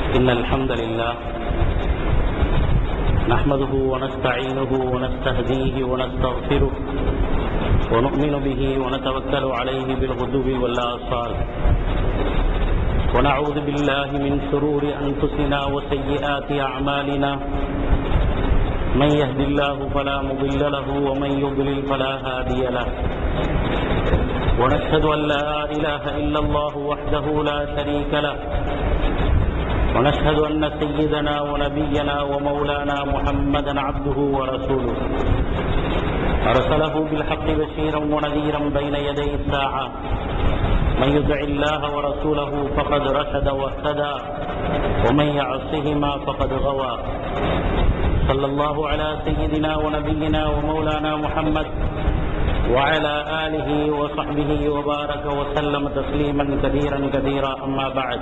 إن الحمد لله نحمده ونستعينه ونستهديه ونستغفره ونؤمن به ونتوكل عليه بالغدو والآصال ونعوذ بالله من شرور أنفسنا وسيئات أعمالنا من يهد الله فلا مضل له ومن يضلل فلا هادي له ونشهد أن لا إله إلا الله وحده لا شريك له ونشهد أن سيدنا ونبينا ومولانا محمدا عبده ورسوله أرسله بالحق بشيرا ونذيرا بين يدي الساعة من يطع الله ورسوله فقد رشد واهتدى ومن يعصهما فقد غوى صلى الله على سيدنا ونبينا ومولانا محمد وعلى آله وصحبه وبارك وسلم تسليما كثيرا كثيرا أما بعد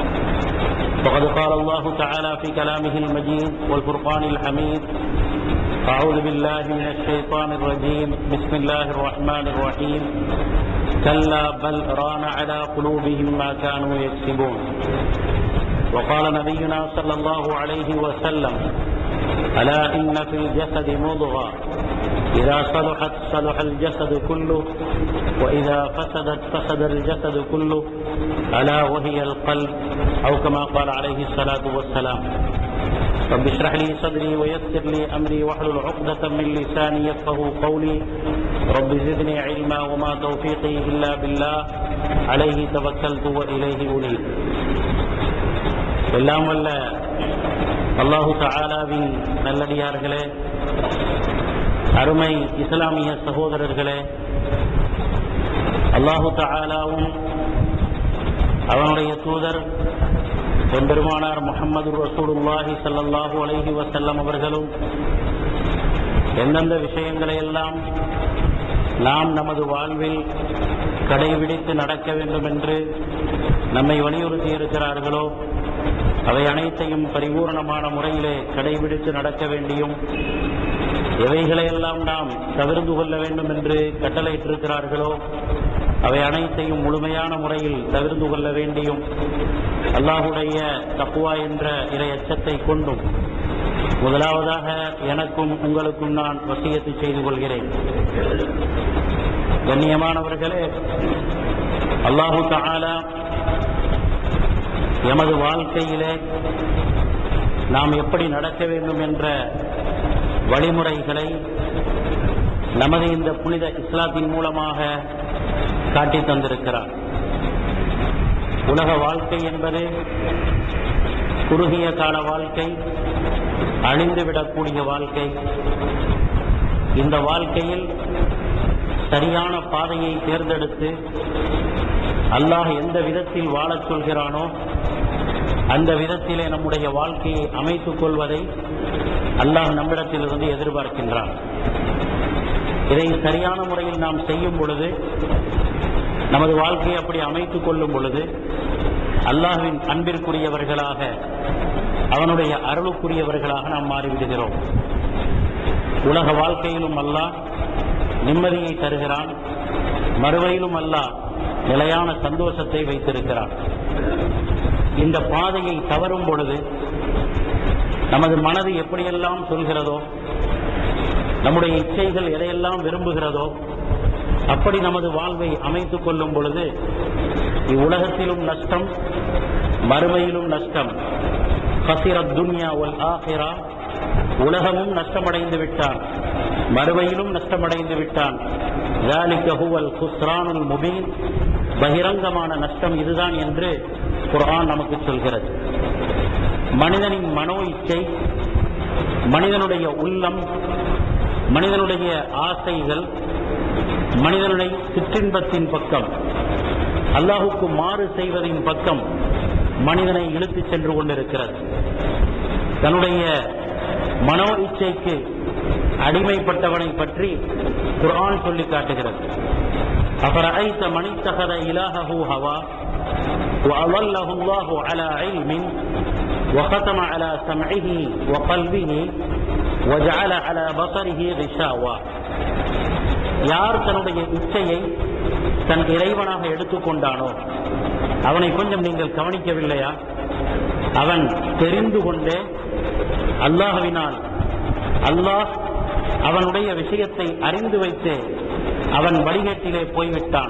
فقد قال الله تعالى في كلامه المجيد والفرقان الحميد أعوذ بالله من الشيطان الرجيم بسم الله الرحمن الرحيم كلا بل ران على قلوبهم ما كانوا يكسبون وقال نبينا صلى الله عليه وسلم ألا إن في الجسد مضغة إذا صلحت صلح الجسد كله وإذا فسدت فسد الجسد كله ألا وهي القلب أو كما قال عليه الصلاة والسلام رب اشرح لي صدري ويسر لي أمري واحلل عقدة من لساني يفقه قولي رب زدني علما وما توفيقي إلا بالله عليه توكلت وإليه أنيب எல்லாம் வல்ல அல்லாஹு தாலாவின் நல்லடியார்களே அருமை இஸ்லாமிய சகோதரர்களே அல்லாஹு தாலாவும் அவனுடைய தூதர் எம்பெருமானார் முகமது ரசூலுல்லாஹி சல்லாஹூ அலஹி வசல்லம் அவர்களும் எந்தெந்த விஷயங்களை எல்லாம் நாம் நமது வாழ்வில் கடைபிடித்து நடக்க வேண்டும் என்று நம்மை வலியுறுத்தி இருக்கிறார்களோ அவை அனைத்தையும் பரிபூர்ணமான முறையிலே கடைபிடித்து நடக்க வேண்டியும் எவைகளையெல்லாம் நாம் தவிர்த்து கொள்ள வேண்டும் என்று கட்டளையிட்டிருக்கிறார்களோ அவை அனைத்தையும் முழுமையான முறையில் தவிர்த்து கொள்ள வேண்டியும் அல்லாஹுடைய தப்புவா என்ற இறை அச்சத்தை கொண்டும் முதலாவதாக எனக்கும் உங்களுக்கும் நான் வசியத்து செய்து கொள்கிறேன் கண்ணியமானவர்களே அல்லாஹு தாலா எமது வாழ்க்கையிலே நாம் எப்படி நடக்க வேண்டும் என்ற வழிமுறைகளை நமது இந்த புனித இஸ்லாத்தின் மூலமாக காட்டி தந்திருக்கிறார் உலக வாழ்க்கை என்பது குறுகிய கால வாழ்க்கை அழிந்துவிடக்கூடிய வாழ்க்கை இந்த வாழ்க்கையில் சரியான பாதையை தேர்ந்தெடுத்து அல்லாஹ் எந்த விதத்தில் வாழச் சொல்கிறானோ அந்த விதத்திலே நம்முடைய வாழ்க்கையை அமைத்துக் கொள்வதை அல்லாஹ் நம்மிடத்திலிருந்து எதிர்பார்க்கின்றான் இதை சரியான முறையில் நாம் செய்யும் பொழுது நமது வாழ்க்கையை அப்படி அமைத்துக் கொள்ளும் பொழுது அல்லாஹுவின் அன்பிற்குரியவர்களாக அவனுடைய அருளுக்குரியவர்களாக நாம் மாறிவிடுகிறோம் உலக வாழ்க்கையிலும் அல்லாஹ் நிம்மதியை தருகிறான் மறுவையிலும் அல்லாஹ் நிலையான சந்தோஷத்தை வைத்திருக்கிறான் இந்த பாதையை தவறும் பொழுது நமது மனது எப்படியெல்லாம் சொல்கிறதோ நம்முடைய இச்சைகள் எதையெல்லாம் விரும்புகிறதோ அப்படி நமது வாழ்வை அமைத்துக் கொள்ளும் பொழுது இவ்வுலகத்திலும் நஷ்டம் மறுமையிலும் நஷ்டம் ஹசிரத் துன்யா ஒல் ஆஹிரா உலகமும் நஷ்டமடைந்து விட்டான் மறுமையிலும் நஷ்டமடைந்து விட்டான் முபீன் பகிரங்கமான நஷ்டம் இதுதான் என்று குரான் நமக்கு சொல்கிறது மனிதனின் மனோ இச்சை மனிதனுடைய உள்ளம் மனிதனுடைய ஆசைகள் மனிதனுடைய சிற்றின்பத்தின் பக்கம் அல்லாஹுக்கு மாறு செய்வதின் பக்கம் மனிதனை இழுத்துச் சென்று கொண்டிருக்கிறது தன்னுடைய மனோ இச்சைக்கு அடிமைப்பட்டவனை பற்றி குர்ஆன் சொல்லி காட்டுகிறது أفرأيت من اتخذ إلهه هواه وأضله الله على علم وختم على سمعه وقلبه وجعل على بصره غشاوة யார் தன்னுடைய இச்சையை தன் இறைவனாக எடுத்துக்கொண்டானோ அவனை கொஞ்சம் நீங்கள் கவனிக்கவில்லையா அவன் தெரிந்து கொண்டே அல்லாஹுவினால் அல்லாஹ் அவனுடைய விஷயத்தை அறிந்து வைத்து அவன் வழிகேட்டிலே போய்விட்டான்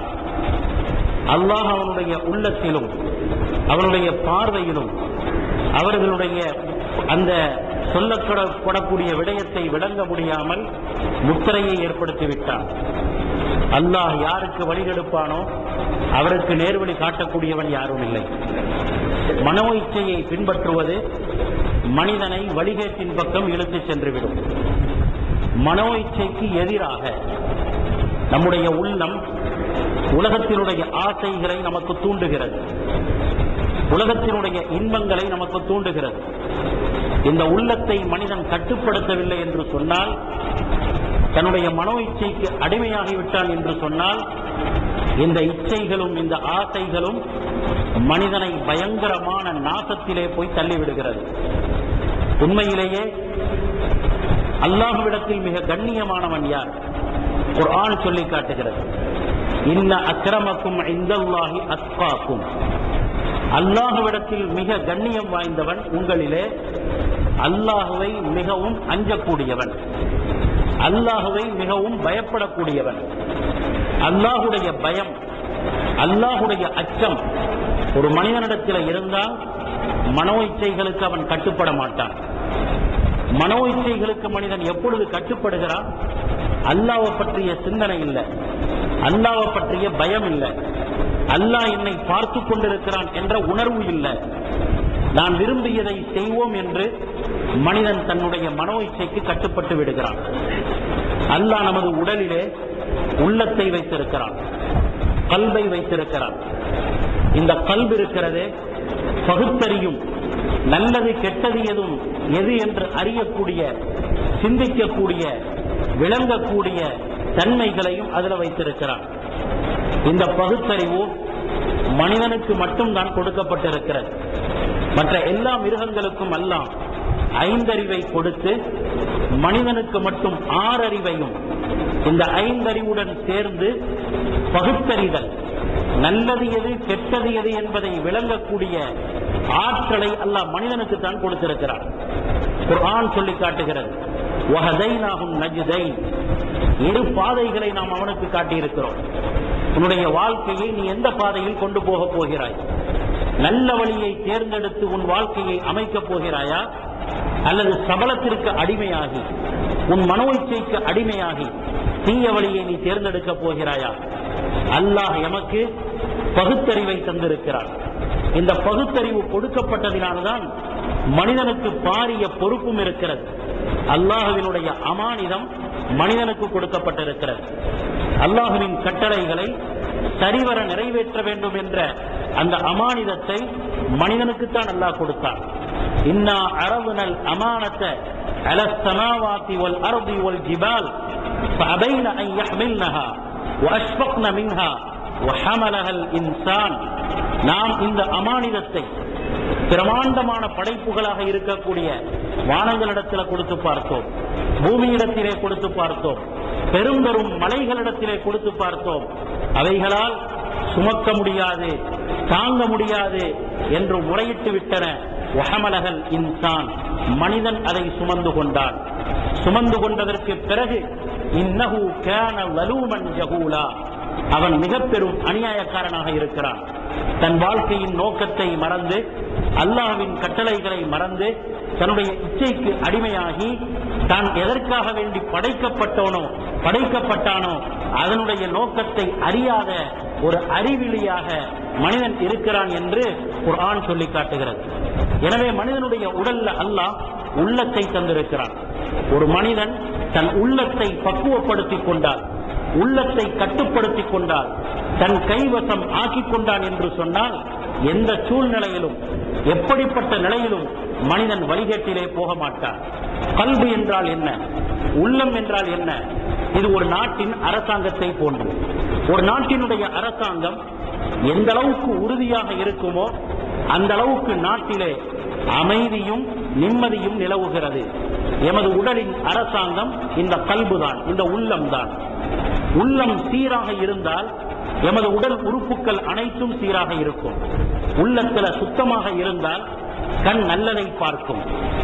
அல்லாஹ் அவனுடைய உள்ளத்திலும் அவனுடைய பார்வையிலும் அவர்களுடைய அந்த சொல்லப்படக்கூடிய விடயத்தை விளங்க முடியாமல் முத்திரையை ஏற்படுத்திவிட்டான் அல்லாஹ் யாருக்கு வழிகெடுப்பானோ அவருக்கு நேர்வழி காட்டக்கூடியவன் யாரும் இல்லை மனோ இச்சையை பின்பற்றுவது மனிதனை வழிகேட்டின் பக்கம் இழுத்துச் சென்றுவிடும் மனோ இச்சைக்கு எதிராக நம்முடைய உள்ளம் உலகத்தினுடைய ஆசைகளை நமக்கு தூண்டுகிறது உலகத்தினுடைய இன்பங்களை நமக்கு தூண்டுகிறது இந்த உள்ளத்தை மனிதன் கட்டுப்படுத்தவில்லை என்று சொன்னால் தன்னுடைய மனோ இச்சைக்கு அடிமையாகிவிட்டான் என்று சொன்னால் இந்த இச்சைகளும் இந்த ஆசைகளும் மனிதனை பயங்கரமான நாசத்திலே போய் தள்ளிவிடுகிறது உண்மையிலேயே அல்லாஹுவிடத்தில் மிக கண்ணியமானவன் யார் குர்ஆன் சொல்லி காட்டுகிறது இன்ன அக்கிரமக்கும் இந்தல்லாஹி அத்காக்கும் அல்லாஹுவிடத்தில் மிக கண்ணியம் வாய்ந்தவன் உங்களிலே அல்லாஹுவை மிகவும் அஞ்சக்கூடியவன் அல்லாஹுவை மிகவும் பயப்படக்கூடியவன் அல்லாஹுடைய பயம் அல்லாஹுடைய அச்சம் ஒரு மனிதனிடத்தில் இருந்தால் மனோ இச்சைகளுக்கு அவன் கட்டுப்பட மாட்டான் மனோ இச்சைகளுக்கு மனிதன் எப்பொழுது கட்டுப்படுகிறான் அல்லாவை பற்றிய சிந்தனை இல்லை அல்லாவை பற்றிய பயம் இல்லை அல்லாஹ் என்னை பார்த்து கொண்டிருக்கிறான் என்ற உணர்வு இல்லை நான் விரும்பியதை செய்வோம் என்று மனிதன் தன்னுடைய மனோ இச்சைக்கு கட்டுப்பட்டு விடுகிறான் அல்லாஹ் நமது உடலிலே உள்ளத்தை வைத்திருக்கிறான் கல்வை வைத்திருக்கிறான் இந்த கல்வி இருக்கிறதே பகுத்தறியும் நல்லது கெட்டது எதுவும் எது என்று அறியக்கூடிய சிந்திக்கக்கூடிய விளங்கக்கூடிய தன்மைகளையும் அதில் வைத்திருக்கிறான் இந்த பகுத்தறிவு மனிதனுக்கு மட்டும் தான் கொடுக்கப்பட்டிருக்கிறது மற்ற எல்லா மிருகங்களுக்கும் எல்லாம் ஐந்தறிவை கொடுத்து மனிதனுக்கு மட்டும் ஆறறிவையும் இந்த ஐந்தறிவுடன் சேர்ந்து பகுத்தறிதல் நல்லது எது கெட்டது எது என்பதை விளங்கக்கூடிய ஆற்றலை அல்லாஹ் மனிதனுக்கு தான் கொடுத்திருக்கிறார் குர்ஆன் சொல்லி காட்டுகிறது வஹதைனாஹும் நஜ்தைன் இரு பாதைகளை நாம் அவனுக்கு காட்டியிருக்கிறோம் உன்னுடைய வாழ்க்கையை நீ எந்த பாதையில் கொண்டு போக போகிறாய் நல்ல வழியை தேர்ந்தெடுத்து உன் வாழ்க்கையை அமைக்கப் போகிறாயா அல்லது சபலத்திற்கு அடிமையாகி உன் மனோ இச்சைக்கு அடிமையாகி தீய வழியை நீ தேர்ந்தெடுக்க போகிறாயா அல்லாஹ் எமக்கு பகுத்தறிவை தந்திருக்கிறார் இந்த பகுத்தறிவு கொடுக்கப்பட்டதினால்தான் மனிதனுக்கு பாரிய பொறுப்பும் இருக்கிறது அல்லாஹுவினுடைய அமானிதம் மனிதனுக்கு கொடுக்கப்பட்டிருக்கிறது அல்லாஹுவின் கட்டளைகளை சரிவர நிறைவேற்ற வேண்டும் என்ற அந்த அமானிதத்தை மனிதனுக்குத்தான் அல்லாஹ் கொடுத்தான் இன்னா அரபுனல் அமானத்தை على السماوات والأرض والجبال فأبين أن يحملنها وأشفقن منها وحملها الإنسان நாம் இந்த அமானிதத்தை பிரமாண்டமான படைப்புகளாக இருக்கக்கூடிய வானங்களிடத்தில் கொடுத்து பார்த்தோம் பூமியிடத்திலே கொடுத்து பார்த்தோம் பெரும் பெரும் மலைகளிடத்திலே கொடுத்து பார்த்தோம் அவைகளால் சுமக்க முடியாது தாங்க முடியாது என்று முறையிட்டு விட்டன ஒஹமலகல் இன்சான் மனிதன் அதை சுமந்து கொண்டான் சுமந்து கொண்டதற்கு பிறகு இன்னஹு கேன வலூமன் ஜகூலா அவன் மிக பெரும் அநியாயக்காரனாக இருக்கிறான் தன் வாழ்க்கையின் நோக்கத்தை மறந்து அல்லாஹ்வின் கட்டளைகளை மறந்து தன்னுடைய இச்சைக்கு அடிமையாகி தான் எதற்காக வேண்டி படைக்கப்பட்டவனோ படைக்கப்பட்டானோ அதனுடைய நோக்கத்தை அறியாத ஒரு அறிவிலியாக மனிதன் இருக்கிறான் என்று குர்ஆன் சொல்லி காட்டுகிறது எனவே மனிதனுடைய உடல்ல அல்லாஹ் உள்ளத்தை தந்திருக்கிறான் ஒரு மனிதன் தன் உள்ளத்தை பக்குவப்படுத்திக் கொண்டால் உள்ளத்தை கட்டுப்படுத்திக் கொண்டால் தன் கைவசம் ஆக்கிக் கொண்டான் என்று சொன்னால் எந்த சூழ்நிலையிலும் எப்படிப்பட்ட நிலையிலும் மனிதன் வழிகேட்டிலே போக மாட்டான் கல்வி என்றால் என்ன உள்ளம் என்றால் என்ன இது ஒரு நாட்டின் அரசாங்கத்தை போன்று ஒரு நாட்டினுடைய அரசாங்கம் எந்த அளவுக்கு உறுதியாக இருக்குமோ அந்த அளவுக்கு நாட்டிலே அமைதியும் நிம்மதியும் நிலவுகிறது எமது உடலின் அரசாங்கம் இந்த கல்புதான் இந்த உள்ளம்தான் உள்ளம் சீராக இருந்தால் எமது உடல் உறுப்புகள் அனைத்தும் சீராக இருக்கும் உள்ளத்துல சுத்தமாக இருந்தால் கண் நல்லதை பார்க்கும்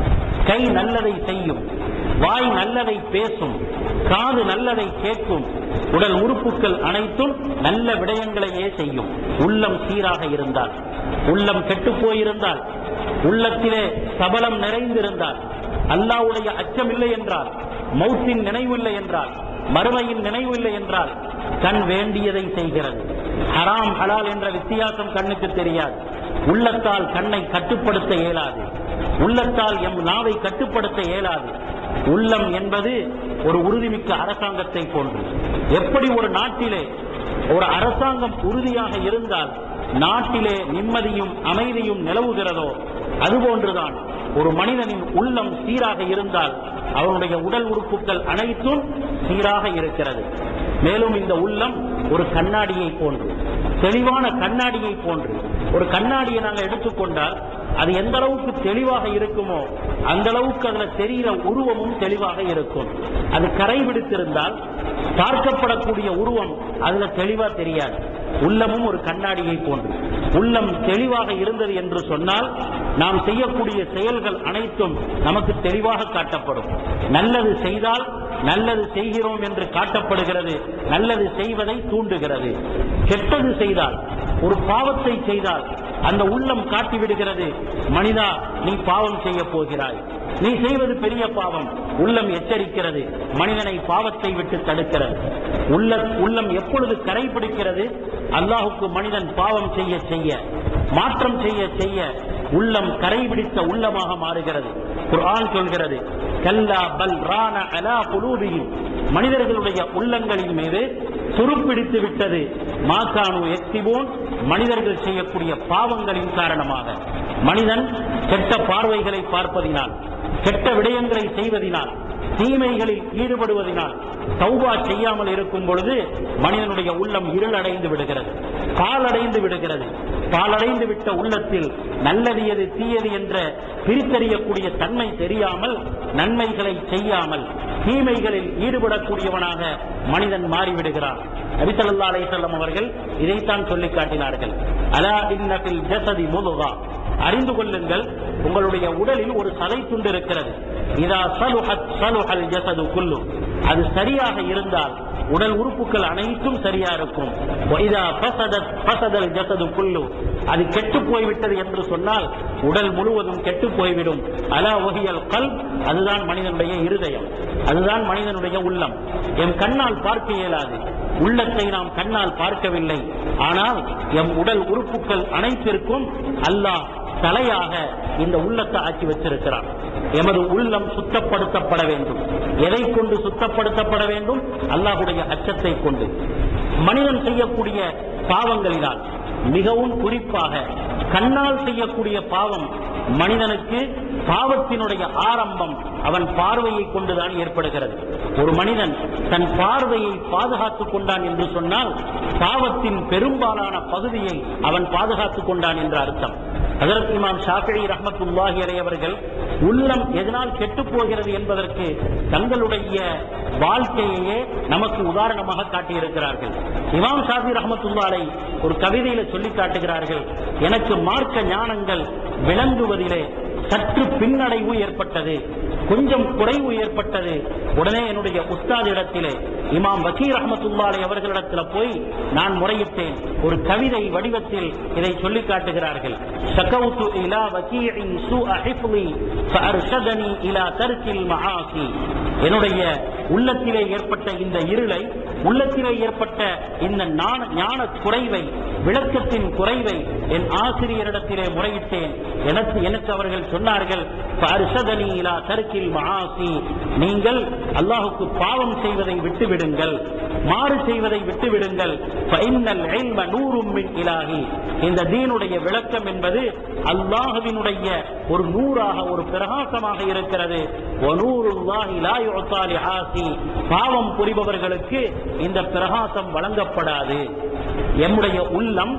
கை நல்லதை செய்யும் வாய் நல்லதை பேசும் காது நல்லதை கேட்கும் உடல் உறுப்புகள் அனைத்தும் நல்ல விடயங்களையே செய்யும் உள்ளம் சீராக இருந்தால் உள்ளம் கெட்டுப் போயிருந்தால் உள்ளத்திலே சபலம் நிறைந்திருந்தால் அல்லாவுடைய அச்சம் இல்லை என்றால் மௌத்தின் நினைவில்லை என்றால் மறுமையின் நினைவில்லை என்றால் கண் வேண்டியதை செய்கிறது ஹராம் ஹலால் என்ற வித்தியாசம் கண்ணுக்கு தெரியாது உள்ளத்தால் கண்ணை கட்டுப்படுத்த இயலாது உள்ளத்தால் எம் நாவை கட்டுப்படுத்த இயலாது உள்ளம் என்பது ஒரு உறுதிமிக்க அரசாங்கத்தை போன்று எப்படி ஒரு நாட்டிலே ஒரு அரசாங்கம் உறுதியாக இருந்தால் நாட்டிலே நிம்மதியும் அமைதியும் நிலவுகிறதோ அதுபோன்றுதான் ஒரு மனிதனின் உள்ளம் சீராக இருந்தால் அவனுடைய உடல் உறுப்புகள் அனைத்தும் சீராக இருக்கிறது மேலும் இந்த உள்ளம் ஒரு கண்ணாடியை போன்று தெளிவான கண்ணாடியை போன்று ஒரு கண்ணாடியை நாங்கள் எடுத்துக்கொண்டால் அது எந்த அளவுக்கு தெளிவாக இருக்குமோ அந்த அளவுக்கு அதுல தெரிகிற உருவமும் தெளிவாக இருக்கும் அது கரை விடுத்திருந்தால் பார்க்கப்படக்கூடிய உருவம் அதுல தெளிவா தெரியாது உள்ளமும் ஒரு கண்ணாடியை போன்று உள்ளம் தெளிவாக இருந்தது என்று சொன்னால் நாம் செய்யக்கூடிய செயல்கள் அனைத்தும் நமக்கு தெளிவாக காட்டப்படும் நல்லது செய்தால் நல்லது செய்கிறோம் என்று காட்டப்படுகிறது நல்லது செய்வதை தூண்டுகிறது கெட்டது செய்தால் ஒரு பாவத்தை செய்தால் அந்த உள்ளம் காட்டிவிடுகிறது மனிதா நீ பாவம் செய்ய போகிறாய் நீ செய்வது பெரிய பாவம் உள்ளம் எச்சரிக்கிறது மனிதனை பாவத்தை விட்டு தடுக்கிறது உள்ள உள்ளம் எப்பொழுது கரை பிடிக்கிறது அல்லாஹுக்கு மனிதன் பாவம் செய்ய செய்ய மாற்றம் செய்ய செய்ய உள்ளம் கரை பிடித்த உள்ளமாக மாறுகிறது குர்ஆன் சொல்கிறது கல்லா பல் ரான அலா குலூபியும் மனிதர்களுடைய உள்ளங்களின் மீது துருப்பிடித்து விட்டது மாக்கானு எக்திபோன் மனிதர்கள் செய்யக்கூடிய பாவங்களின் காரணமாக மனிதன் கெட்ட பார்வைகளை பார்ப்பதினால் கெட்ட விடயங்களை செய்வதினால் தீமைகளில் ஈடுபடுவதினால் தௌபா செய்யாமல் இருக்கும் பொழுது மனிதனுடைய உள்ளம் இருளடைந்து விடுகிறது பாலடைந்து விடுகிறது பாலடைந்து விட்ட உள்ளத்தில் நல்லது எது தீயது என்ற பிரித்தறியக்கூடிய தன்மை தெரியாமல் நன்மைகளை செய்யாமல் தீமைகளில் ஈடுபடக்கூடியவனாக மனிதன் மாறிவிடுகிறான் நபிசல்லா அலைஹிஸ்ஸலாம் அவர்கள் இதைத்தான் சொல்லி காட்டினார்கள் அலா இன்னபில் ஜசதி முதுகா அறிந்து கொள்ளுங்கள் உங்களுடைய உடலில் ஒரு சதை துண்டு இருக்கிறது இதா சலுஹத் சலுஹல் ஜசது குல்லு அது சரியாக இருந்தால் உடல் உறுப்புகள் அனைத்தும் சரியா இருக்கும் இதா ஃபஸதத் ஃபஸதல் ஜசது குல்லு அது கெட்டு போய்விட்டது என்று சொன்னால் உடல் முழுவதும் கெட்டு போய்விடும் அலா ஒஹியல் கல் அதுதான் மனிதனுடைய இருதயம் அதுதான் மனிதனுடைய உள்ளம் எம் கண்ணால் பார்க்க இயலாது உள்ளத்தை நாம் கண்ணால் பார்க்கவில்லை ஆனால் எம் உடல் உறுப்புகள் அனைத்திற்கும் அல்லாஹ் தலையாக இந்த உள்ளத்தை ஆக்கி வச்சிருக்கிறான் எமது உள்ளம் சுத்தப்படுத்தப்பட வேண்டும் எதை கொண்டு சுத்தப்படுத்தப்பட வேண்டும் அல்லாஹுடைய அச்சத்தை கொண்டு மனிதன் செய்யக்கூடிய பாவங்களினால் மிகவும் குறிப்பாக கண்ணால் செய்யக்கூடிய பாவம் மனிதனுக்கு பாவத்தினுடைய ஆரம்பம் அவன் பார்வையை கொண்டுதான் ஏற்படுகிறது ஒரு மனிதன் தன் பார்வையை பாதுகாத்துக் கொண்டான் என்று சொன்னால் பாவத்தின் பெரும்பாலான பகுதியை அவன் பாதுகாத்துக் கொண்டான் என்ற அர்த்தம் ஹஜரத் இமாம் ஷாஃபிழி ரஹமத்துல்லாஹி அலை அவர்கள் உள்ளம் எதனால் கெட்டுப் போகிறது என்பதற்கு தங்களுடைய வாழ்க்கையையே நமக்கு உதாரணமாக காட்டியிருக்கிறார்கள் இமாம் ஷாஃபி ரஹமத்துல்லா அலை ஒரு கவிதையில சொல்லி காட்டுகிறார்கள் எனக்கு மார்க்க ஞானங்கள் விளங்குவதிலே சற்று பின்னடைவு ஏற்பட்டது கொஞ்சம் குறைவு ஏற்பட்டது உடனே என்னுடைய உஸ்தாத் இடத்திலே இமாம் வக்கீர் அஹமத்துல்லாலை அவர்களிடத்தில் போய் நான் முறையிட்டேன் ஒரு கவிதை வடிவத்தில் இதை சொல்லி காட்டுகிறார்கள் ஷகவுத்து இலா வக்கீஇன் சூஅ ஹிஃப்லி ஃபஅர்ஷதனி இலா தர்கில் மஆசி என்னுடைய உள்ளத்திலே ஏற்பட்ட இந்த இருளை உள்ளத்திலே ஏற்பட்ட இந்த ஞான ஞான குறைவை விளக்கத்தின் குறைவை என் ஆசிரியரிடத்திலே முறையிட்டேன் எனக்கு எனக்கு அவர்கள் சொன்னார்கள் "ஃபஅர்ஷதனி இலா தர்கில் மஆசி நீங்கள் அல்லாஹுக்கு பாவம் செய்வதை விட்டுவிடுங்கள் மாறு செய்வதை விட்டுவிடுங்கள் ஃபஇன்னல் இல்ம நூறும் மின் இலாஹி இந்த தீனுடைய விளக்கம் என்பது அல்லாஹ்வினுடைய ஒரு நூறாக ஒரு பிரகாசமாக இருக்கிறது வனூருல்லாஹி லா யுஅத்தா லிஆசி பாவம் புரிபவர்களுக்கு இந்த பிரகாசம் வழங்கப்படாது எம்முடைய உள்ளம்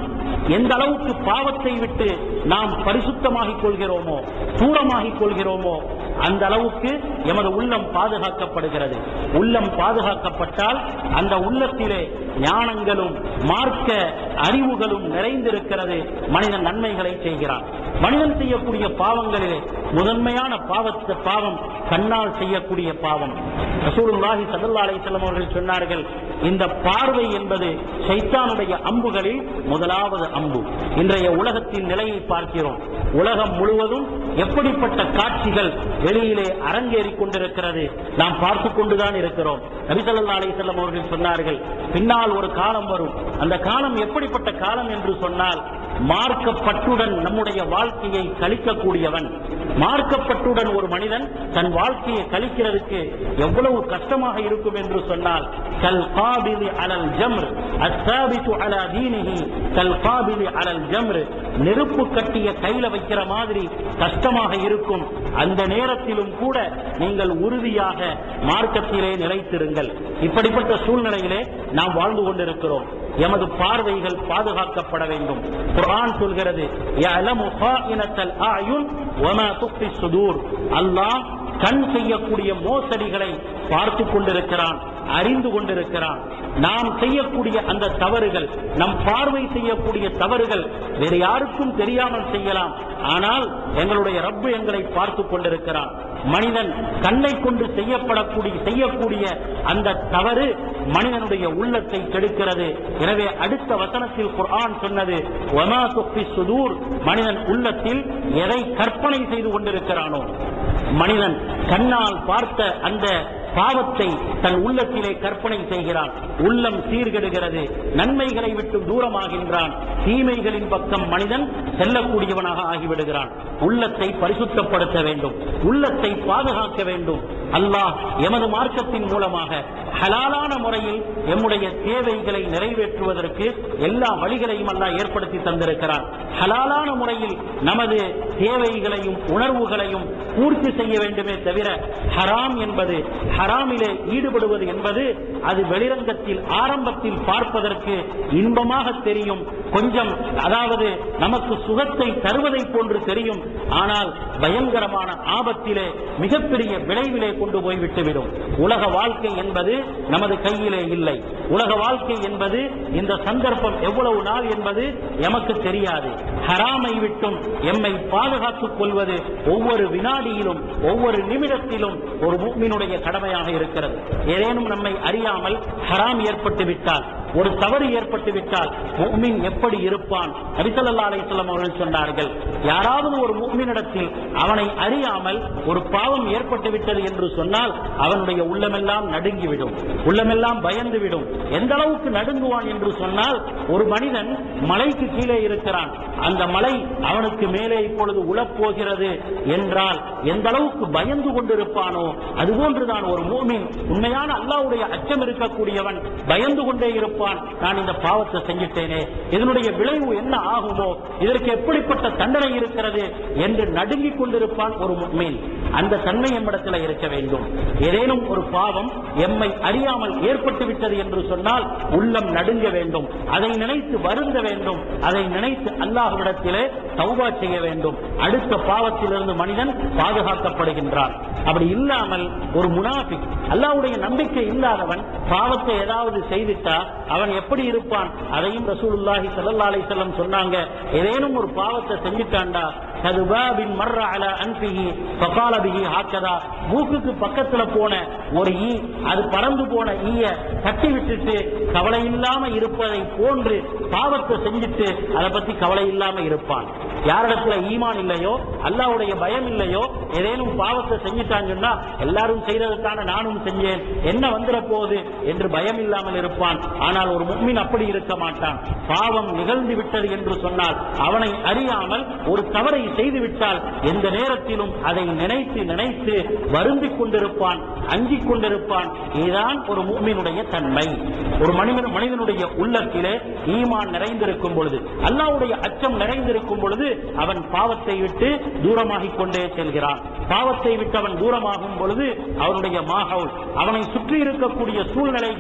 எந்த அளவுக்கு பாவத்தை விட்டு நாம் பரிசுத்தமாகிக் கொள்கிறோமோ தூரமாகிக் கொள்கிறோமோ அந்த அளவுக்கு எமது உள்ளம் பாதுகாக்கப்படுகிறது உள்ளம் பாதுகாக்கப்பட்டால் அந்த உள்ளத்திலே ஞானங்களும் மார்க்க அறிவுகளும் நிறைந்திருக்கிறது மனிதன் நன்மைகளை செய்கிறான் மனிதன் செய்யக்கூடிய பாவங்களிலே முதன்மையான பாவத்தை பாவம் கண்ணால் செய்யக்கூடிய பாவம் ரசூலுல்லாஹி ஸல்லல்லாஹு அலைஹி வஸல்லம் அவர்கள் சொன்னார்கள் இந்த பார்வை என்பது சைத்தானுடைய அம்புகளில் முதலாவது அம்பு இன்றைய உலகத்தின் நிலையை பார்க்கிறோம் உலகம் முழுவதும் எப்படிப்பட்ட காட்சிகள் வெளியிலே அரங்கேறிக் கொண்டிருக்கிறது நாம் பார்த்து கொண்டுதான் இருக்கிறோம் நபிசல்லா அலிசல்லம் அவர்கள் சொன்னார்கள் பின்னால் ஒரு காலம் வரும் அந்த காலம் எப்படிப்பட்ட காலம் என்று சொன்னால் மார்க்கப்பட்டுடன் நம்முடைய வாழ்க்கையை கழிக்கக்கூடியவன் மார்க்கப்பட்டுடன் ஒரு மனிதன் தன் வாழ்க்கையை கழிக்கிறதுக்கு எவ்வளவு கஷ்டமாக இருக்கும் என்று சொன்னால் கல் காபிலி அலல் ஜம்ர் அஸ்தாபித்து அலா தீனிஹி கல் காபிலி அலல் ஜம்ர் நெருப்பு கட்டிய கையில வைக்கிற மாதிரி கஷ்டமாக இருக்கும் அந்த நேரத்திலும் கூட நீங்கள் உறுதியாக மார்க்கத்திலே நிலைத்திருங்கள் இப்படிப்பட்ட சூழ்நிலையிலே நாம் வாழ்ந்து கொண்டிருக்கிறோம் எமது பார்வைகள் பாதுகாக்கப்பட வேண்டும் குர்ஆன் சொல்கிறது யஅலமு காயினத்தல் அயுன் வமா துக்ஃபி சுதூர் அல்லாஹ் கண் செய்யக்கூடிய மோசடிகளை பார்த்து கொண்டிருக்கிறான் அறிந்து கொண்டிருக்கிறான் நாம் செய்யக்கூடிய அந்த தவறுகள் நம் பார்வை செய்யக்கூடிய தவறுகள் வேறு யாருக்கும் தெரியாமல் செய்யலாம் ஆனால் எங்களுடைய ரப்பு எங்களை பார்த்து கொண்டிருக்கிறான் மனிதன் கண்ணை கொண்டு செய்யப்படக்கூடிய செய்யக்கூடிய அந்த தவறு மனிதனுடைய உள்ளத்தை கெடுக்கிறது எனவே அடுத்த வசனத்தில் குர்ஆன் சொன்னது வமா துக்ஃபி சுதூர் மனிதன் உள்ளத்தில் எதை கற்பனை செய்து கொண்டிருக்கிறானோ மனிதன் கண்ணால் பார்த்த அந்த பாவத்தை தன் உள்ளத்திலே கற்பனை செய்கிறான் உள்ளம் சீர்கெடுகிறது நன்மைகளை விட்டு தூரமாகின்றான் தீமைகளின் பக்கம் மனிதன் செல்லக்கூடியவனாக ஆகிவிடுகிறான் உள்ளத்தை பரிசுத்தப்படுத்த வேண்டும் உள்ளத்தை பாதுகாக்க வேண்டும் அல்லாஹ் எமது மார்க்கத்தின் மூலமாக ஹலாலான முறையில் எம்முடைய தேவைகளை நிறைவேற்றுவதற்கு எல்லா வழிகளையும் அல்லாஹ் ஏற்படுத்தி தந்திருக்கிறான் ஹலாலான முறையில் நமது தேவைகளையும் உணர்வுகளையும் பூர்த்தி செய்ய வேண்டுமே தவிர ஹராம் என்பது ஹராமிலே ஈடுபடுவது என்பது அது வெளிரங்கத்தில் ஆரம்பத்தில் பார்ப்பதற்கு இன்பமாக தெரியும் கொஞ்சம் அதாவது நமக்கு சுகத்தை தருவதை போன்று தெரியும் ஆனால் பயங்கரமான ஆபத்திலே மிகப்பெரிய விளைவிலே கொண்டு போய் விட்டுவிடும் உலக வாழ்க்கை என்பது நமது கையிலே இல்லை உலக வாழ்க்கை என்பது இந்த சந்தர்ப்பம் எவ்வளவு நாள் என்பது எமக்கு தெரியாது ஹராமை விட்டும் எம்மை பாதுகாத்துக் கொள்வது ஒவ்வொரு வினாடியிலும் ஒவ்வொரு நிமிடத்திலும் ஒரு மூமினுடைய கடமையாக இருக்கிறது ஏதேனும் நம்மை அறியாமல் ஹராம் ஏற்பட்டு விட்டால் ஒரு தவறு ஏற்பட்டு விட்டால் முஃமின் எப்படி இருப்பான் நபிசல்லா அலைஹிஸ்ஸலாம் அவர்கள் சொன்னார்கள் யாராவது ஒரு முஃமினிடத்தில் அவனை அறியாமல் ஒரு பாவம் ஏற்பட்டு விட்டது என்று சொன்னால் அவனுடைய உள்ளமெல்லாம் நடுங்கிவிடும் உள்ளமெல்லாம் பயந்துவிடும் எந்த அளவுக்கு நடுங்குவான் என்று சொன்னால் ஒரு மனிதன் மலைக்கு கீழே இருக்கிறான் அந்த மலை அவனுக்கு மேலே இப்பொழுது உழப்போகிறது என்றால் எந்த அளவுக்கு பயந்து கொண்டிருப்பானோ அதுபோன்றுதான் ஒரு மூமின் உண்மையான அல்லாஹ்வுடைய அச்சம் இருக்கக்கூடியவன் பயந்து கொண்டே இருப்பான் நான் இந்த பாவத்தை செஞ்சிட்டேனே இதனுடைய விளைவு என்ன ஆகுமோ இதற்கு எப்படிப்பட்ட தண்டனை இருக்கிறது என்று நடுங்கிக் கொண்டிருப்பான் ஒரு முக்மீன் அந்த தன்மை எம்மிடத்தில் இருக்க வேண்டும் ஏதேனும் ஒரு பாவம் எம்மை அறியாமல் ஏற்பட்டு விட்டது என்று சொன்னால் உள்ளம் நடுங்க வேண்டும் அதை நினைத்து வருந்த வேண்டும் அதை நினைத்து அல்லாஹ்விடத்திலே தௌபா செய்ய வேண்டும் அடுத்த பாவத்திலிருந்து மனிதன் பாதுகாக்கப்படுகின்றான் அப்படி இல்லாமல் ஒரு முனாஃபிக் அல்லாஹ்வுடைய நம்பிக்கை இல்லாதவன் பாவத்தை ஏதாவது செய்துட்டா அவன் எப்படி இருப்பான் அதையும் ரசூலுல்லாஹி ஸல்லல்லாஹு அலைஹி வஸல்லம் சொன்னாங்க ஏதேனும் ஒரு பாவத்தை செஞ்சுட்டான்டா கதுபாபின் மர்ர அலா அன்பிஹி ஃபகால பிஹி ஹாக்கதா மூக்குக்கு பக்கத்துல போன ஒரு ஈ அது பறந்து போன ஈய தட்டி விட்டுட்டு கவலை இல்லாம இருப்பதை போன்று பாவத்தை செஞ்சுட்டு அதை பத்தி கவலை இல்லாம இருப்பான் யாரிடத்துல ஈமான் இல்லையோ அல்லாஹ்வுடைய பயம் இல்லையோ ஏதேனும் பாவத்தை செஞ்சுட்டாங்கன்னா எல்லாரும் செய்யறதுக்கான நானும் செஞ்சேன் என்ன வந்துட போகுது என்று பயம் இல்லாமல் இருப்பான் ஆனால் ஒரு முக்மின் அப்படி இருக்க மாட்டான் பாவம் நிகழ்ந்து விட்டது என்று சொன்னால் அவனை அறியாமல் ஒரு தவறை செய்து விட்டால் எந்த நேரத்திலும் அதை நினைத்து நினைத்து வருந்திக் கொண்டிருப்பான் அஞ்சிக் கொண்டிருப்பான் இதுதான் ஒரு முக்மினுடைய தன்மை ஒரு மனிதன் மனிதனுடைய உள்ளத்திலே ஈமான் நிறைந்திருக்கும் பொழுது அல்லாஹ்வுடைய அச்சம் நிறைந்திருக்கும் பொழுது அவன் பாவத்தை விட்டு தூரமாகிக் கொண்டே செல்கிறான் பாவத்தை விட்டு அவன் தூரமாகும் பொழுது அவனுடைய மாஹவுல் அவனை சுற்றி இருக்கக்கூடிய சூழ்நிலைகளும்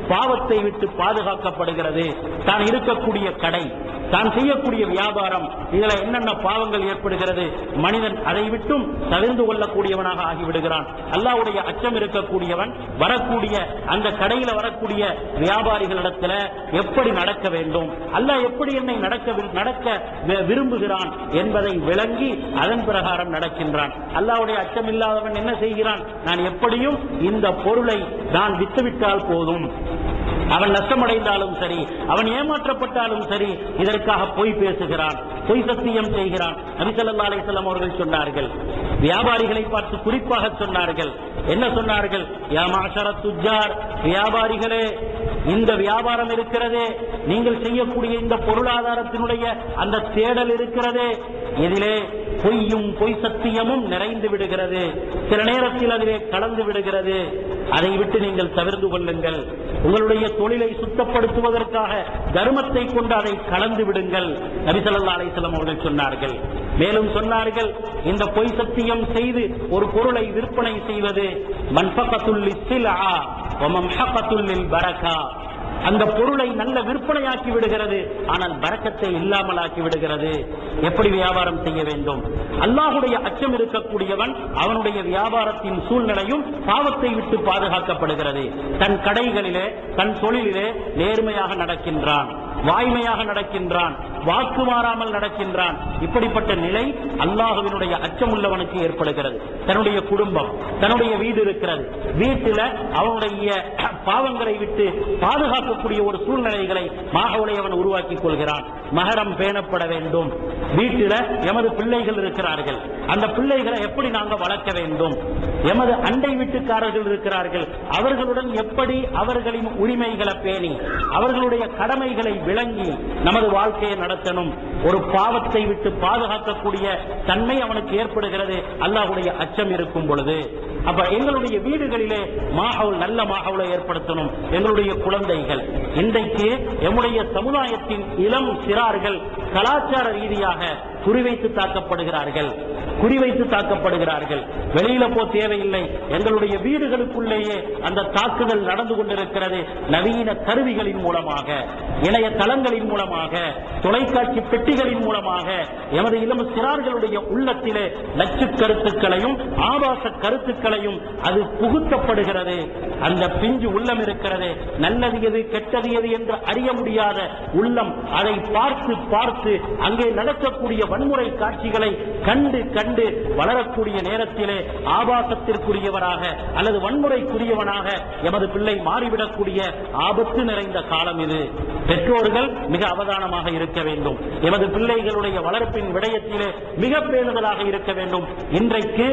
பாவத்தை விட்டு பாதுகாக்கப்படுகிறது தான் இருக்கக்கூடிய கடை தான் செய்யக்கூடிய வியாபாரம் இதுல என்னென்ன பாவங்கள் ஏற்படுகிறது மனிதன் அதை விட்டும் தவிர்ந்து கொள்ளக்கூடியவனாக ஆகிவிடுகிறான் அல்லாஹ்வுடைய அச்சம் இருக்கக்கூடியவன் வரக்கூடிய அந்த கடையில வரக்கூடிய வியாபாரிகளிடத்துல எப்படி நடக்க வேண்டும் அல்லாஹ் எப்படி என்னை நடக்க வி- நடக்க வி- விரும்புகிறான் என்பதை விளங்கி அதன் பிரகாரம் நடக்கின்றான் அல்லாஹ்வுடைய அச்சம் இல்லாதவன் என்ன செய்கிறான் நான் எப்படியும் இந்த பொருளை நான் விட்டுவிட்டால் போதும் அவன் நஷ்டமடைந்தாலும் சரி அவன் ஏமாற்றப்பட்டாலும் சரி இதற்காக பொய் பேசுகிறான் பொய் சத்தியம் செய்கிறான் நபிசல்லா அலிசல்லாம் அவர்கள் சொன்னார்கள் வியாபாரிகளை பார்த்து குறிப்பாக சொன்னார்கள் என்ன சொன்னார்கள் யா மாஷர துஜார் வியாபாரிகளே இந்த வியாபாரம் இருக்கிறதே நீங்கள் செய்யக்கூடிய இந்த பொருளாதாரத்தினுடைய அந்த தேடல் இருக்கிறதே இதிலே பொய்யும் பொய் சத்தியமும் நிறைந்து விடுகிறது சில நேரத்தில் அதிலே கலந்து விடுகிறது அதை விட்டு நீங்கள் தவிர்த்து கொள்ளுங்கள் உங்களுடைய தொழிலை சுத்தப்படுத்துவதற்காக தர்மத்தை கொண்டு அதை கலந்து விடுங்கள் நபிசல்லா அலிஸ்லாம் அவர்கள் சொன்னார்கள் மேலும் சொன்னார்கள் இந்த பொய் சத்தியம் செய்து ஒரு பொருளை விற்பனை செய்வது மன்பகத்துள்ளி சிலா ஒமம்ஹகத்துள்ளில் பரகா அந்த பொருளை நல்ல விற்பனையாக்கி விடுகிறது ஆனால் பறக்கத்தை இல்லாமலாக்கி விடுகிறது எப்படி வியாபாரம் செய்ய வேண்டும் அல்லாஹுடைய அச்சம் இருக்கக்கூடியவன் அவனுடைய வியாபாரத்தின் சூழ்நிலையும் பாவத்தை விட்டு பாதுகாக்கப்படுகிறது தன் கடைகளிலே தன் தொழிலிலே நேர்மையாக நடக்கின்றான் வாய்மையாக நடக்கின்றான் வாக்கு மாறாமல் நடக்கின்றான் இப்படிப்பட்ட நிலை அல்லாஹுவினுடைய அச்சம் உள்ளவனுக்கு ஏற்படுகிறது தன்னுடைய குடும்பம் தன்னுடைய வீடு இருக்கிறது வீட்டில அவனுடைய பாவங்களை விட்டு பாதுகாக்கக்கூடிய ஒரு சூழ்நிலைகளை மாகவுளை அவன் உருவாக்கிக் கொள்கிறான் மகரம் பேணப்பட வேண்டும் வீட்டில எமது பிள்ளைகள் இருக்கிறார்கள் அந்த பிள்ளைகளை எப்படி நாங்க வளர்க்க வேண்டும் எமது அண்டை வீட்டுக்காரர்கள் இருக்கிறார்கள் அவர்களுடன் எப்படி அவர்களின் உரிமைகளை பேணி அவர்களுடைய கடமைகளை விளங்கி நமது வாழ்க்கையை நடத்தணும் ஒரு பாவத்தை விட்டு பாதுகாக்கக்கூடிய தன்மை அவனுக்கு ஏற்படுகிறது அல்லாஹ்வுடைய அச்சம் இருக்கும் பொழுது அப்ப எங்களுடைய வீடுகளிலே மாஹவுல் நல்ல மாஹவுலை ஏற்படுத்தணும் எங்களுடைய குழந்தைகள் இன்றைக்கு எம்முடைய சமுதாயத்தின் இளம் சிறார்கள் கலாச்சார ரீதியாக குறிவைத்து தாக்கப்படுகிறார்கள் குறிவைத்து தாக்கப்படுகிறார்கள் வெளியில போ தேவையில்லை எங்களுடைய வீடுகளுக்குள்ளேயே அந்த தாக்குதல் நடந்து கொண்டிருக்கிறது நவீன கருவிகளின் மூலமாக இணைய தளங்களின் மூலமாக தொலைக்காட்சி பெட்டிகளின் மூலமாக எமது இளம் சிறார்களுடைய உள்ளத்திலே நச்சு கருத்துக்களையும் ஆபாச கருத்துக்களையும் அது புகுத்தப்படுகிறது அந்த பிஞ்சு உள்ளம் இருக்கிறது நல்லது எது கெட்டது எது என்று அறிய முடியாத உள்ளம் அதை பார்த்து பார்த்து அங்கே நடக்கக்கூடிய வன்முறை காட்சிகளை கண்டு கண்டு வளரக்கூடிய நேரத்திலே ஆபாசத்திற்குரியவராக அல்லது வன்முறைக்குரியவனாக எமது பிள்ளை மாறிவிடக்கூடிய ஆபத்து நிறைந்த காலம் இது பெற்றோர்கள் மிக அவதானமாக இருக்க வேண்டும் எமது பிள்ளைகளுடைய வளர்ப்பின் விடயத்திலே மிக பேணுதலாக இருக்க வேண்டும் இன்றைக்கு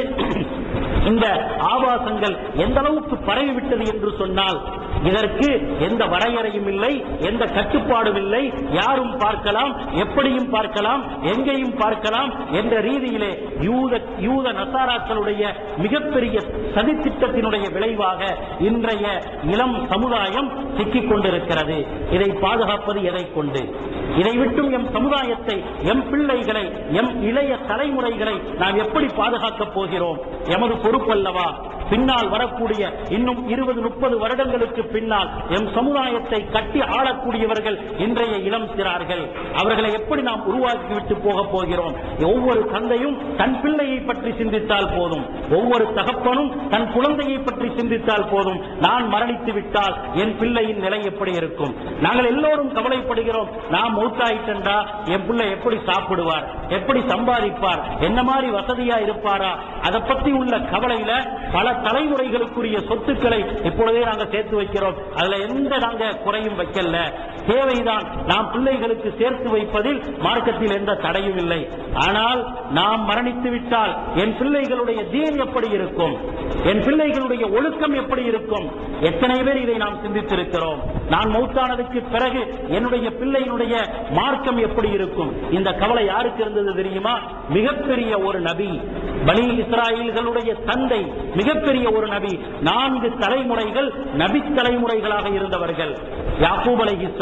இந்த ஆபாசங்கள் எந்த அளவுக்கு பரவிவிட்டது என்று சொன்னால் இதற்கு எந்த வரையறையும் இல்லை எந்த கட்டுப்பாடும் இல்லை யாரும் பார்க்கலாம் எப்படியும் பார்க்கலாம் எங்கேயும் பார்க்கலாம் என்ற ரீதியிலே யூத யூத நசாராக்களுடைய மிகப்பெரிய சதித்திட்டத்தினுடைய விளைவாக இன்றைய இளம் சமுதாயம் சிக்கிக் கொண்டிருக்கிறது இதை பாதுகாப்பது எதை கொண்டு இதை விட்டும் எம் சமுதாயத்தை எம் பிள்ளைகளை எம் இளைய தலைமுறைகளை நாம் எப்படி பாதுகாக்கப் போகிறோம் எமது பொறுப்பல்லவா பின்னால் வரக்கூடிய இன்னும் இருபது முப்பது வருடங்களுக்கு பின்னால் எம் சமுதாயத்தை கட்டி ஆளக்கூடியவர்கள் இன்றைய இளம் சிறார்கள் அவர்களை எப்படி நாம் உருவாக்கிவிட்டு போக போகிறோம் ஒவ்வொரு தந்தையும் தன் பிள்ளையை பற்றி சிந்தித்தால் போதும் ஒவ்வொரு தகப்பனும் தன் குழந்தையை பற்றி சிந்தித்தால் போதும் நான் மரணித்து விட்டால் என் பிள்ளையின் நிலை எப்படி இருக்கும் நாங்கள் எல்லோரும் கவலைப்படுகிறோம் நாம் மௌத்தாயிட்டா என் பிள்ளை எப்படி சாப்பிடுவார் எப்படி சம்பாதிப்பார் என்ன மாதிரி வசதியா இருப்பாரா அதை பத்தி உள்ள கவலையில பல தலைமுறைகளுக்குரிய சொத்துக்களை இப்பொழுதே நாங்க சேர்த்து வைக்கிறோம் அதுல எந்த நாங்க குறையும் வைக்கல தேவைதான் நாம் பிள்ளைகளுக்கு சேர்த்து வைப்பதில் மார்க்கத்தில் எந்த தடையும் இல்லை ஆனால் நாம் மரணித்து விட்டால் என் பிள்ளைகளுடைய தீன் எப்படி இருக்கும் என் பிள்ளைகளுடைய ஒழுக்கம் எப்படி இருக்கும் எத்தனை பேர் இதை நாம் சிந்தித்திருக்கிறோம் நான் மௌத்தானதுக்கு பிறகு என்னுடைய பிள்ளையினுடைய மார்க்கம் எப்படி இருக்கும் இந்த கவலை யாருக்கு இருந்தது தெரியுமா மிகப்பெரிய ஒரு நபி பலி இஸ்ராயல்களுடைய தந்தை மிகப்பெரிய ஒரு நபி நான்கு தலைமுறைகள் நபி தலைமுறைகளாக இருந்தவர்கள் யாக்கூப் அலைஹிஸ்ஸலாம்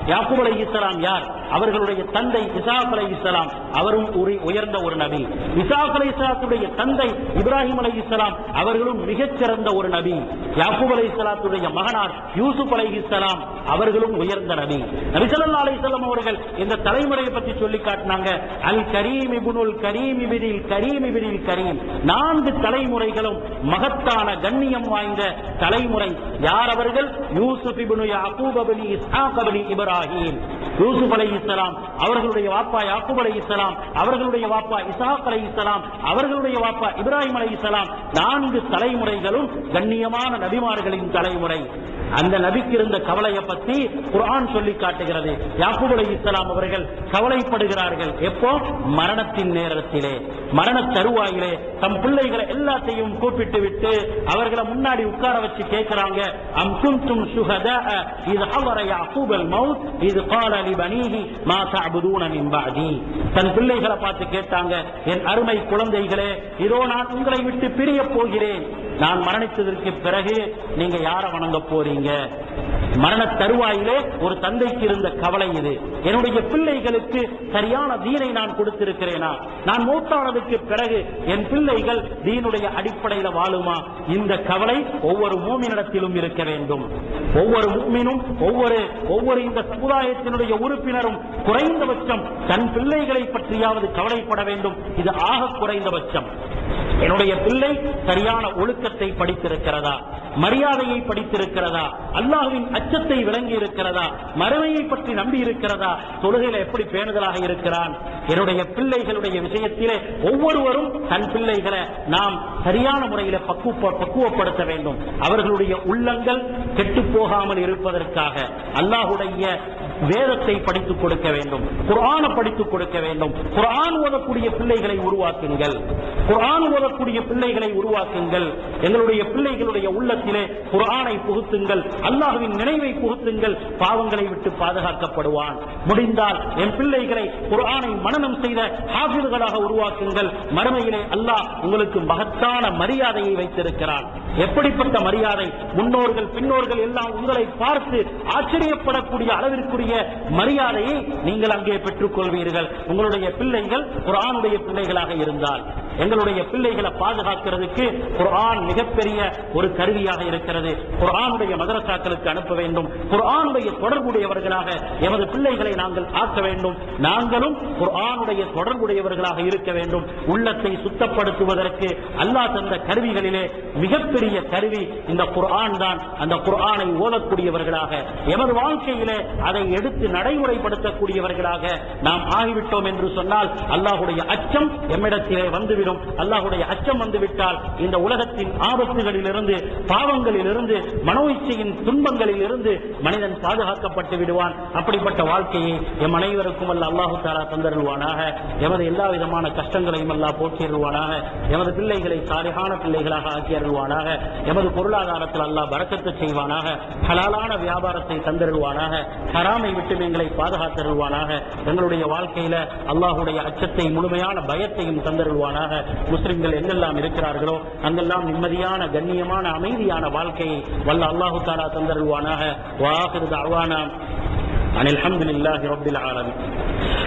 யாக்கூப் அலைஹிஸ்ஸலாம் யார் அவர்களுடைய தந்தை இசாக் அலைஹிஸ்ஸலாம் அவரும் ஒரு உயர்ந்த ஒரு நபி இசாக் அலைஹிஸ்ஸலாத்துடைய தந்தை இப்ராஹிம் அலைஹிஸ்ஸலாம் அவர்களும் மிகச்சிறந்த ஒரு நபி யாக்கூப் அலைஹிஸ்ஸலாத்துடைய மகனார் யூசுப் அலைஹிஸ்ஸலாம் அவர்களும் உயர்ந்த நபி நபி ஸல்லல்லாஹு அலைஹி வஸல்லம் அவர்கள் இந்த தலைமுறையை பற்றி சொல்லி காட்டினாங்க அல் கரீம் இப்னுல் கரீம் இப்னில் கரீம் இப்னில் கரீம் நான்கு தலைமுறைகளும் மகத்தான கண்ணியம் வாய்ந்த தலைமுறை யார் அவர்கள் யூசுப் இப்னு யாக்கூப் இப்னு இஸ்ஹாக் இப்னு இப்ராஹிம் யூசுப் அலைஹிஸ்ஸலாம் அவர்களுடைய வாப்பா யாக்கூப் அலைஹிஸ்ஸலாம் அவர்களுடைய வாப்பா இஸ்ஹாக் அலைஹிஸ்ஸலாம் அவர்களுடைய வாப்பா இப்ராஹிம் அலைஹிஸ்ஸலாம் நான்கு தலைமுறைகளும் கண்ணியமான நபிமார்களின் தலைமுறை அந்த நபிக்கு இருந்த கவலையை பத்தி குர்ஆன் சொல்லி காட்டுகிறது யாக்கூப் அலைஹிஸ்ஸலாம் அவர்கள் கவலைப்படுகிறார்கள் எப்போ மரணத்தின் நேரத்திலே மரண தருவாயிலே தம் பிள்ளைகளை எல்லாத்தையும் கூப்பிட்டு விட்டு அவர்களை முன்னாடி உட்கார வச்சு கேட்கிறாங்க அம் குன்தும் சுஹதா இது ஹவர யாக்கூப் அல் மவுத் இது قال لبنيه ما تعبدون من بعدي தன் பிள்ளைகளை பார்த்து கேட்டாங்க என் அருமை குழந்தைகளே இதோ நான் உங்களை விட்டு பிரிய போகிறேன் நான் மரணித்ததற்கு பிறகு நீங்க யாரை வணங்க போறீங்க மரண தருவாயிலே ஒரு தந்தைக்கு இருந்த கவலை இது என்னுடைய பிள்ளைகளுக்கு சரியான தீனை நான் கொடுத்திருக்கிறேனா நான் மூத்தானதுக்கு பிறகு என் பிள்ளைகள் தீனுடைய அடிப்படையில வாழுமா இந்த கவலை ஒவ்வொரு மூமினிடத்திலும் இருக்க வேண்டும் ஒவ்வொரு மூமினும் ஒவ்வொரு ஒவ்வொரு இந்த சமுதாயத்தினுடைய உறுப்பினரும் குறைந்தபட்சம் தன் பிள்ளைகளை பற்றியாவது கவலைப்பட வேண்டும் இது ஆக குறைந்தபட்சம் என்னுடைய பிள்ளை சரியான ஒழுக்கத்தை படித்திருக்கிறதா மரியாதையை படித்திருக்கிறதா அல்லாஹ்வின் அச்சத்தை விளங்கி இருக்கிறதா மறுமையை பற்றி நம்பி இருக்கிறதா தொழுகையில எப்படி பேணுதலாக இருக்கிறான் என்னுடைய பிள்ளைகளுடைய விஷயத்திலே ஒவ்வொருவரும் தன் பிள்ளைகளை நாம் சரியான முறையில பக்குவ பக்குவப்படுத்த வேண்டும் அவர்களுடைய உள்ளங்கள் கெட்டு போகாமல் இருப்பதற்காக அல்லாஹுடைய வேதத்தை படித்துக் கொடுக்க வேண்டும் குர்ஆனை படித்துக் கொடுக்க வேண்டும் குர்ஆன் ஓதக்கூடிய பிள்ளைகளை உருவாக்குங்கள் குர்ஆன் ஓதக்கூடிய பிள்ளைகளை உருவாக்குங்கள் எங்களுடைய பிள்ளைகளுடைய உள்ளத்திலே குர்ஆனை புகுத்துங்கள் அல்லாஹ்வின் நினைவை புகுத்துங்கள் பாவங்களை விட்டு பாதுகாக்கப்படுவான் முடிந்தால் என் பிள்ளைகளை குர்ஆனை மனனம் செய்த ஹாஃபிதுகளாக உருவாக்குங்கள் மறுமையிலே அல்லாஹ் உங்களுக்கு மகத்தான மரியாதையை வைத்திருக்கிறான் எப்படிப்பட்ட மரியாதை முன்னோர்கள் பின்னோர்கள் எல்லாம் உங்களை பார்த்து ஆச்சரியப்படக்கூடிய அளவிற்குரிய மரியாதையை நீங்கள் அங்கே பெற்றுக் கொள்வீர்கள் உங்களுடைய பிள்ளைகள் குர்ஆனுடைய பிள்ளைகளாக இருந்தால் எங்களுடைய பிள்ளைகளை பாதுகாக்கிறதுக்கு குர்ஆன் மிகப்பெரிய ஒரு கருவியாக இருக்கிறது குர்ஆனுடைய மதரசாக்களுக்கு அனுப்ப வேண்டும் குர்ஆனுடைய தொடர்புடையவர்களாக எமது பிள்ளைகளை நாங்கள் ஆக்க வேண்டும் நாங்களும் குர்ஆனுடைய தொடர்புடையவர்களாக இருக்க வேண்டும் உள்ளத்தை சுத்தப்படுத்துவதற்கு அல்லாஹ் தந்த கருவிகளிலே மிகப்பெரிய கருவி இந்த குர்ஆன் தான் அந்த குர்ஆனை ஓதக்கூடியவர்களாக எமது வாழ்க்கையிலே அதை எடுத்து நடைமுறைப்படுத்தக்கூடியவர்களாக நாம் ஆகிவிட்டோம் என்று சொன்னால் அல்லாஹுடைய அச்சம் எம்மிடத்திலே வந்துவிடும் அல்லாஹுடைய அச்சம் வந்துவிட்டால் இந்த உலகத்தின் ஆபத்துகளிலிருந்து பாவங்களிலிருந்து மனோ இச்சையின் துன்பங்களில் இருந்து மனிதன் பாதுகாக்கப்பட்டு விடுவான் அப்படிப்பட்ட வாழ்க்கையை எம் அனைவருக்கும் அல்ல அல்லாஹு தாலா தந்தருவானாக எமது எல்லா விதமான கஷ்டங்களையும் அல்லாஹ் போக்கியருவானாக எமது பிள்ளைகளை சாலிகான பிள்ளைகளாக ஆக்கி அருள்வானாக எமது பொருளாதாரத்தில் அல்லாஹ் பறக்கத்து செய்வானாக ஹலாலான வியாபாரத்தை தந்தருள்வானாக ஹராமை விட்டு எங்களை பாதுகாத்தருள்வானாக எங்களுடைய வாழ்க்கையில அல்லாஹுடைய அச்சத்தை முழுமையான பயத்தையும் தந்தருள்வானாக முஸ்லிம்கள் எங்கெல்லாம் இருக்கிறார்களோ அங்கெல்லாம் நிம்மதியான கண்ணியமான அமைதியான வாழ்க்கையை வல்ல அல்லாஹு தாலா தந்தருள்வானாக வாஹிரு அவானா அனில் அல்ஹம்துலில்லாஹி ரப்பில் ஆலமீன்